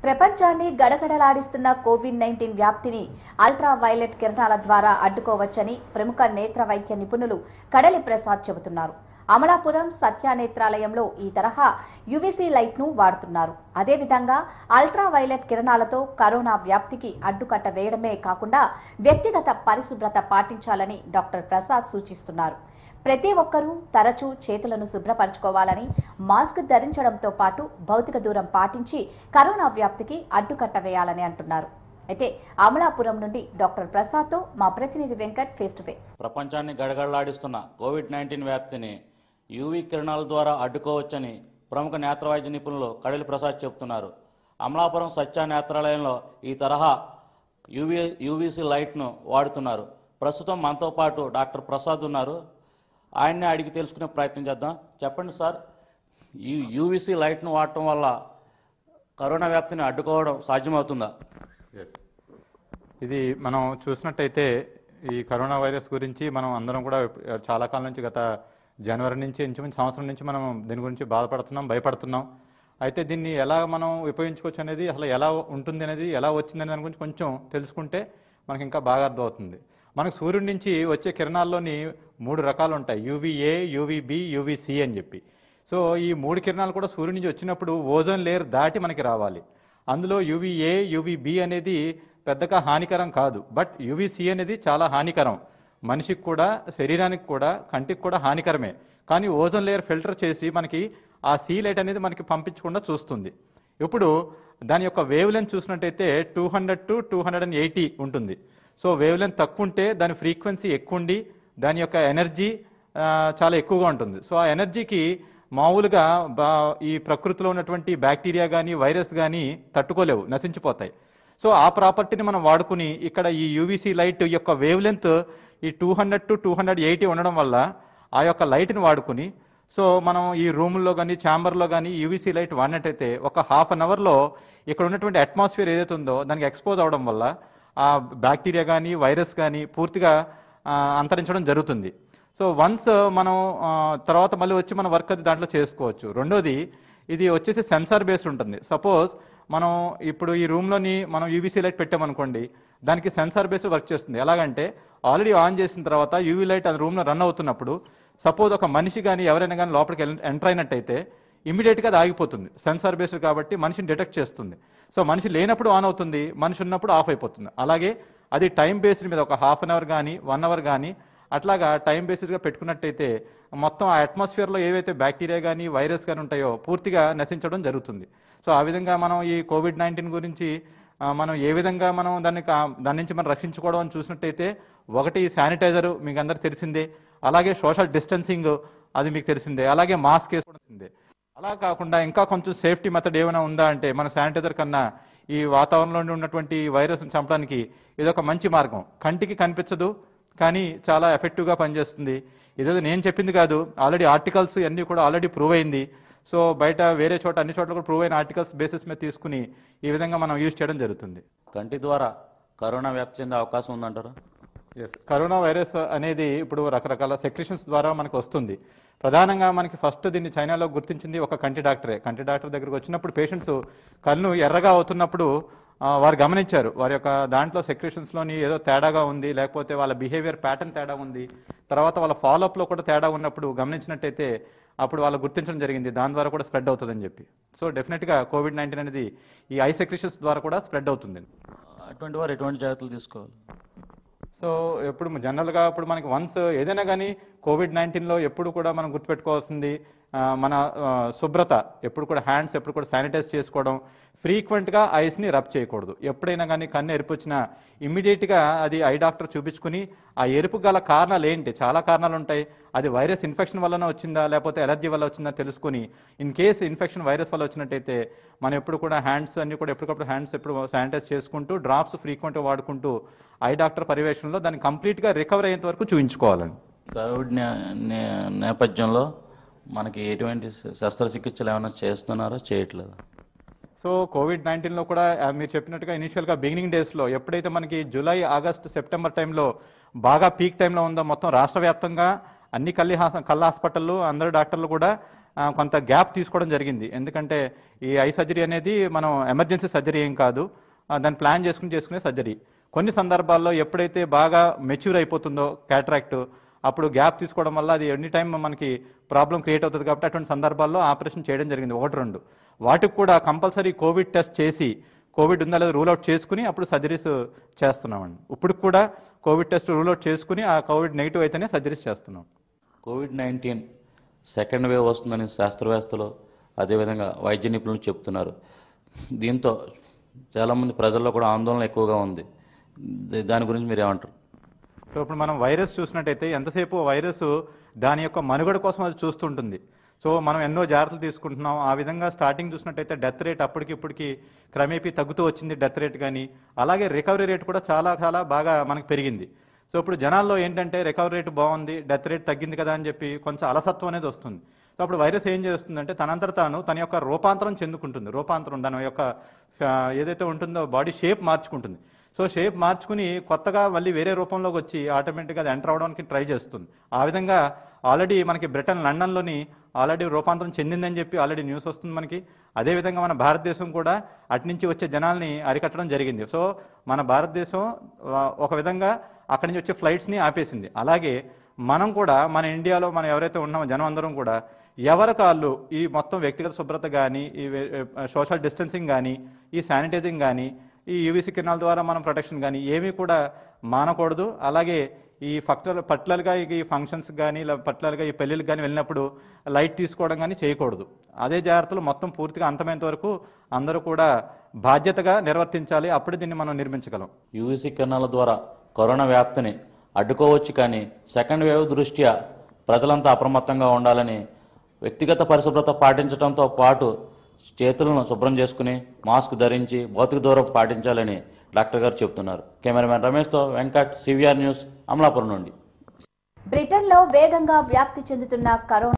ప్రపంచాన్ని గడగడలాడిస్తున్న COVID nineteen వ్యాప్తిని అల్ట్రా వైలెట్ కిరణాల ద్వారా అడ్డుకోవచ్చని ప్రముఖ నేత్ర వైద్య నిపుణులు కడలి ప్రసాద్ చెబుతున్నారు అమలాపురం సత్యానేత్రాలయంలో ఈ తరహా యువిసి లైట్ ను వాడుతున్నారు అదేవిధంగా అల్ట్రా వైలెట్ కిరణాలతో కరోనా వ్యాప్తికి అడ్డుకట్ట వేయడమే కాకుండా వ్యక్తిగత పరిశుభ్రత పాటించాలని డాక్టర్ ప్రసాద్ సూచిస్తున్నారు ప్రతి ఒక్కరూ తరచూ చేతులను శుభ్రపరచుకోవాలని మాస్క్ ధరించడంతో పాటు భౌతిక దూరం పాటించి కరోనా వ్యాప్తికి అడ్డుకట్ట వేయాలని అంటున్నారు అయితే అమలాపురం నుండి డాక్టర్ ప్రసాద్తో మా ప్రతినిధి వెంకట్ ఫేస్ టు ఫేస్ ప్రపంచాన్ని గడగడలాడిస్తున్న కోవిడ్ నైన్టీన్ వ్యాప్తిని యూవీ కిరణాల ద్వారా అడ్డుకోవచ్చని ప్రముఖ నేత్రవైద్య నిపుణులు కడిలి ప్రసాద్ చెబుతున్నారు అమలాపురం సత్య నేత్రాలయంలో ఈ తరహా యూవీ యూవీసీ లైట్ను వాడుతున్నారు ప్రస్తుతం మనతో పాటు డాక్టర్ ప్రసాద్ ఉన్నారు ఆయన్నే అడిగి తెలుసుకునే ప్రయత్నం చేద్దాం చెప్పండి సార్ ఈ యూవీసీ లైట్ను వాడటం వల్ల కరోనా వ్యాప్తిని అడ్డుకోవడం సాధ్యమవుతుందా ఎస్ ఇది మనం చూసినట్టయితే ఈ కరోనా వైరస్ గురించి మనం అందరం కూడా చాలా కాలం నుంచి గత జనవరి నుంచి ఇంచుమించు సంవత్సరం నుంచి మనం దీని గురించి బాధపడుతున్నాం భయపడుతున్నాం అయితే దీన్ని ఎలా మనం ఉపయోగించుకోవచ్చు అనేది అసలు ఎలా ఉంటుంది అనేది ఎలా వచ్చింది అనే దాని గురించి కొంచెం తెలుసుకుంటే మనకి ఇంకా బాగా అర్థమవుతుంది మనకు సూర్యుడి నుంచి వచ్చే కిరణాల్లోని మూడు రకాలు ఉంటాయి యూవీఏ యూవీబి యూవీసి అని చెప్పి సో ఈ మూడు కిరణాలు కూడా సూర్యుడి నుంచి వచ్చినప్పుడు ఓజోన్ లేయర్ దాటి మనకి రావాలి అందులో యూవీఏ యూవీబి అనేది పెద్దగా హానికరం కాదు బట్ యూవీసీ అనేది చాలా హానికరం మనిషికి కూడా శరీరానికి కూడా కంటికి కూడా హానికరమే కానీ ఓజోన్ లేయర్ ఫిల్టర్ చేసి మనకి ఆ సీ లైట్ అనేది మనకి పంపించకుండా చూస్తుంది ఇప్పుడు దాని యొక్క వేవ్ లెంత్ చూసినట్టయితే two hundred to two hundred and eighty ఉంటుంది సో వేవ్ లెంత్ తక్కువ ఉంటే దాని ఫ్రీక్వెన్సీ ఎక్కువ ఉండి దాని యొక్క ఎనర్జీ ఆ, చాలా ఎక్కువగా ఉంటుంది సో ఆ ఎనర్జీకి మామూలుగా బా ఈ ప్రకృతిలో ఉన్నటువంటి బ్యాక్టీరియా కానీ వైరస్ కానీ తట్టుకోలేవు నశించిపోతాయి సో ఆ ప్రాపర్టీని మనం వాడుకుని ఇక్కడ ఈ యూవీసీ లైట్ యొక్క వేవ్ లెంత్ ఈ two hundred to two hundred eighty ఉండడం వల్ల ఆ యొక్క లైట్ని వాడుకుని సో మనం ఈ రూముల్లో కానీ ఛాంబర్లో కానీ యూవీసీ లైట్ వాడినట్టయితే ఒక హాఫ్ అన్ అవర్లో ఇక్కడ ఉన్నటువంటి అట్మాస్ఫియర్ ఏదైతే ఉందో దానికి ఎక్స్పోజ్ అవడం వల్ల ఆ బ్యాక్టీరియా కానీ వైరస్ కానీ పూర్తిగా ఆ, అంతరించడం జరుగుతుంది సో వన్స్ మనం ఆ, తర్వాత మళ్ళీ వచ్చి మన వర్క్ అది దాంట్లో చేసుకోవచ్చు రెండోది ఇది వచ్చేసి సెన్సార్ బేస్డ్ ఉంటుంది సపోజ్ మనం ఇప్పుడు ఈ రూమ్లోని మనం యూవీసీ లైట్ పెట్టామనుకోండి దానికి సెన్సార్ బేస్డ్ వర్క్ చేస్తుంది ఎలాగంటే ఆల్రెడీ ఆన్ చేసిన తర్వాత యూవీ లైట్ అది రూమ్లో రన్ అవుతున్నప్పుడు సపోజ్ ఒక మనిషి కానీ ఎవరైనా కానీ లోపలికి ఎంటర్ అయినట్టయితే ఇమీడియట్గా అది ఆగిపోతుంది సెన్సార్ బేస్డ్ కాబట్టి మనిషిని డిటెక్ట్ చేస్తుంది సో మనిషి లేనప్పుడు ఆన్ అవుతుంది మనిషి ఉన్నప్పుడు ఆఫ్ అయిపోతుంది అలాగే అది టైం బేస్డ్ మీద ఒక హాఫ్ అన్ అవర్ కానీ వన్ అవర్ కానీ అట్లాగా టైం బేస్డ్గా పెట్టుకున్నట్టయితే మొత్తం ఆ అట్మాస్ఫియర్లో ఏవైతే బ్యాక్టీరియా కానీ వైరస్ కానీ ఉంటాయో పూర్తిగా నశించడం జరుగుతుంది సో ఆ విధంగా మనం ఈ కోవిడ్ నైన్టీన్ గురించి ఆ, మనం ఏ విధంగా మనం దాన్ని కా- దాని నుంచి మనం రక్షించుకోవడం అని చూసినట్టయితే ఒకటి శానిటైజర్ మీకు అందరికి తెలిసిందే అలాగే సోషల్ డిస్టెన్సింగ్ అది మీకు తెలిసిందే అలాగే మాస్క్ వేసుకోవడం తెలిసిందే అలా కాకుండా ఇంకా కొంచెం సేఫ్టీ మెథడ్ ఏమైనా ఉందా అంటే మన శానిటైజర్ కన్నా ఈ వాతావరణంలో ఉన్నటువంటి వైరస్ని చంపడానికి ఇది ఒక మంచి మార్గం కంటికి కనిపించదు కానీ చాలా ఎఫెక్టివ్గా పనిచేస్తుంది ఇదేదో నేను చెప్పింది కాదు ఆల్రెడీ ఆర్టికల్స్ అన్నీ కూడా ఆల్రెడీ ప్రూవ్ అయింది సో బయట వేరే చోట అన్ని చోట్ల కూడా ప్రూవ్ అయిన ఆర్టికల్స్ బేసిస్ మీద తీసుకుని ఈ విధంగా మనం యూజ్ చేయడం జరుగుతుంది కంటి ద్వారా కరోనా వ్యాప్తి చెందే అవకాశం ఉందంటారా ఎస్ కరోనా వైరస్ అనేది ఇప్పుడు రకరకాల సెక్రిషన్స్ ద్వారా మనకు వస్తుంది ప్రధానంగా మనకి ఫస్ట్ దీన్ని చైనాలో గుర్తించింది ఒక కంటి డాక్టరే కంటి డాక్టర్ దగ్గరకు వచ్చినప్పుడు పేషెంట్స్ కన్ను ఎర్రగా అవుతున్నప్పుడు ఆ, వారు గమనించారు వారి యొక్క దాంట్లో సెక్రిషన్స్లోని ఏదో తేడాగా ఉంది లేకపోతే వాళ్ళ బిహేవియర్ ప్యాటర్న్ తేడా ఉంది తర్వాత వాళ్ళ ఫాలోఅప్లో కూడా తేడా ఉన్నప్పుడు గమనించినట్టయితే అప్పుడు వాళ్ళు గుర్తించడం జరిగింది దాని ద్వారా కూడా స్ప్రెడ్ అవుతుందని చెప్పి సో డెఫినెట్గా కోవిడ్ నైన్టీన్ అనేది ఈ ఐ సెక్రిషన్స్ ద్వారా కూడా స్ప్రెడ్ అవుతుంది అటువంటి వారు ఎటువంటి జాగ్రత్తలు తీసుకోవాలి సో ఎప్పుడు జనరల్గా ఇప్పుడు మనకి వన్స్ ఏదైనా కానీ కోవిడ్ నైన్టీన్లో ఎప్పుడు కూడా మనం గుర్తుపెట్టుకోవాల్సింది ఆ, మన ఆ, శుభ్రత ఎప్పుడు కూడా హ్యాండ్స్ ఎప్పుడు కూడా శానిటైజ్ చేసుకోవడం ఫ్రీక్వెంట్గా ఐస్ని రబ్ చేయకూడదు ఎప్పుడైనా కానీ కన్ను ఎరుపు వచ్చినా ఇమ్మీడియట్గా అది ఐ డాక్టర్ చూపించుకుని ఆ ఎరుపు గల కారణాలు ఏంటి చాలా కారణాలు ఉంటాయి అది వైరస్ ఇన్ఫెక్షన్ వలన వచ్చిందా లేకపోతే ఎలర్జీ వల్ల వచ్చిందా తెలుసుకుని ఇన్ కేసు ఇన్ఫెక్షన్ వైరస్ వల్ల వచ్చినట్టయితే మనం ఎప్పుడు కూడా హ్యాండ్స్ అన్ని కూడా ఎప్పటికప్పుడు హ్యాండ్స్ ఎప్పుడు శానిటైజ్ చేసుకుంటూ డ్రాప్స్ ఫ్రీక్వెంట్గా వాడుకుంటూ ఐ డాక్టర్ పర్యవేక్షణలో దాన్ని కంప్లీట్గా రికవర్ అయ్యేంత వరకు చూపించుకోవాలండి కోవిడ్ నే- నే- నేపథ్యంలో మనకి ఎటువంటి శస్త్రచికిత్సలు ఏమైనా చేస్తున్నారా చేయట్లేదా సో కోవిడ్ నైన్టీన్లో కూడా ఆ, మీరు చెప్పినట్టుగా ఇనిషియల్గా బిగినింగ్ డేస్లో ఎప్పుడైతే మనకి జూలై ఆగస్ట్ సెప్టెంబర్ టైంలో బాగా పీక్ టైంలో ఉందో మొత్తం రాష్ట్ర వ్యాప్తంగా అన్ని కళ్ళి హాస కళ్ళ హాస్పిటళ్ళు అందరు డాక్టర్లు కూడా ఆ, కొంత గ్యాప్ తీసుకోవడం జరిగింది ఎందుకంటే ఈ ఐ సర్జరీ అనేది మనం ఎమర్జెన్సీ సర్జరీ ఏం కాదు ఆ, దాన్ని ప్లాన్ చేసుకుని చేసుకునే సర్జరీ కొన్ని సందర్భాల్లో ఎప్పుడైతే బాగా మెచ్యూర్ అయిపోతుందో క్యాట్రాక్ట్ అప్పుడు గ్యాప్ తీసుకోవడం వల్ల అది ఎనీ టైం మనకి ప్రాబ్లం క్రియేట్ అవుతుంది కాబట్టి అటువంటి సందర్భాల్లో ఆపరేషన్ చేయడం జరిగింది ఒకటి రెండు వాటికి కూడా కంపల్సరీ కోవిడ్ టెస్ట్ చేసి కోవిడ్ ఉందా లేదా రూల్ అవుట్ చేసుకుని అప్పుడు సర్జరీస్ చేస్తున్నామండి ఇప్పుడు కూడా కోవిడ్ టెస్ట్ రూల్ అవుట్ చేసుకుని ఆ కోవిడ్ నెగిటివ్ అయితేనే సర్జరీస్ చేస్తున్నాం కోవిడ్ నైన్టీన్ సెకండ్ వేవ్ వస్తుందని శాస్త్రవేత్తలు అదేవిధంగా వైద్య నిపుణులు చెప్తున్నారు దీంతో చాలామంది ప్రజల్లో కూడా ఆందోళన ఎక్కువగా ఉంది ద- దాని గురించి మీరు ఏమంటారు సో ఇప్పుడు మనం వైరస్ చూసినట్టయితే ఎంతసేపు వైరస్ దాని యొక్క మనుగడ కోసం అది చూస్తుంటుంది సో మనం ఎన్నో జాగ్రత్తలు తీసుకుంటున్నాం ఆ విధంగా స్టార్టింగ్ చూసినట్టయితే డెత్ రేట్ అప్పటికి ఇప్పటికి క్రమేపీ తగ్గుతూ వచ్చింది డెత్ రేట్ కానీ అలాగే రికవరీ రేట్ కూడా చాలా చాలా బాగా మనకు పెరిగింది సో ఇప్పుడు జనాల్లో ఏంటంటే రికవరీ రేట్ బాగుంది డెత్ రేట్ తగ్గింది కదా అని చెప్పి కొంచెం అలసత్వం అనేది వస్తుంది సో అప్పుడు వైరస్ ఏం చేస్తుందంటే తనంతట తాను తన యొక్క రూపాంతరం చెందుకుంటుంది రూపాంతరం దాని యొక్క ఆ, ఏదైతే ఉంటుందో బాడీ షేప్ మార్చుకుంటుంది సో షేప్ మార్చుకుని కొత్తగా మళ్ళీ వేరే రూపంలోకి వచ్చి ఆటోమేటిక్గా అది ఎంటర్ అవడానికి ట్రై చేస్తుంది ఆ విధంగా ఆల్రెడీ మనకి బ్రిటన్ లండన్లోని ఆల్రెడీ రూపాంతరం చెందిందని చెప్పి ఆల్రెడీ న్యూస్ వస్తుంది మనకి అదేవిధంగా మన భారతదేశం కూడా అటు నుంచి వచ్చే జనాల్ని అరికట్టడం జరిగింది సో మన భారతదేశం ఆ, ఒక విధంగా అక్కడి నుంచి వచ్చే ఫ్లైట్స్ని ఆపేసింది అలాగే మనం కూడా మన ఇండియాలో మనం ఎవరైతే ఉన్నామో జనం అందరం కూడా ఎవరి కాళ్ళు ఈ మొత్తం వ్యక్తిగత శుభ్రత కానీ ఈ సోషల్ డిస్టెన్సింగ్ కానీ ఈ శానిటైజింగ్ కానీ ఈ యూవీసీ కిరణాల ద్వారా మనం ప్రొటెక్షన్ కానీ ఏమీ కూడా మానకూడదు అలాగే ఈ పర్టికులర్ పర్టికులర్గా ఈ ఫంక్షన్స్ కానీ ఇలా పర్టికులర్గా ఈ పెళ్ళిళ్ళకి కానీ వెళ్ళినప్పుడు లైట్ తీసుకోవడం కానీ చేయకూడదు అదే జాగ్రత్తలు మొత్తం పూర్తిగా అంతమైనంత వరకు అందరూ కూడా బాధ్యతగా నిర్వర్తించాలి అప్పుడు దీన్ని మనం నిర్మించగలం యూవీసీ కిరణాల ద్వారా కరోనా వ్యాప్తిని అడ్డుకోవచ్చు కానీ సెకండ్ వేవ్ దృష్ట్యా ప్రజలంతా అప్రమత్తంగా ఉండాలని వ్యక్తిగత పరిశుభ్రత పాటించడంతో పాటు చేతులను శుభ్రం చేసుకుని మాస్క్ ధరించి భౌతిక దూరం పాటించాలని డాక్టర్ గారు చెబుతున్నారు కెమెరామెన్ రమేష్తో వెంకట్ సివిఆర్ న్యూస్ అమలాపురం నుండి బ్రిటన్లో వేగంగా వ్యాప్తి చెందుతున్న కరోనా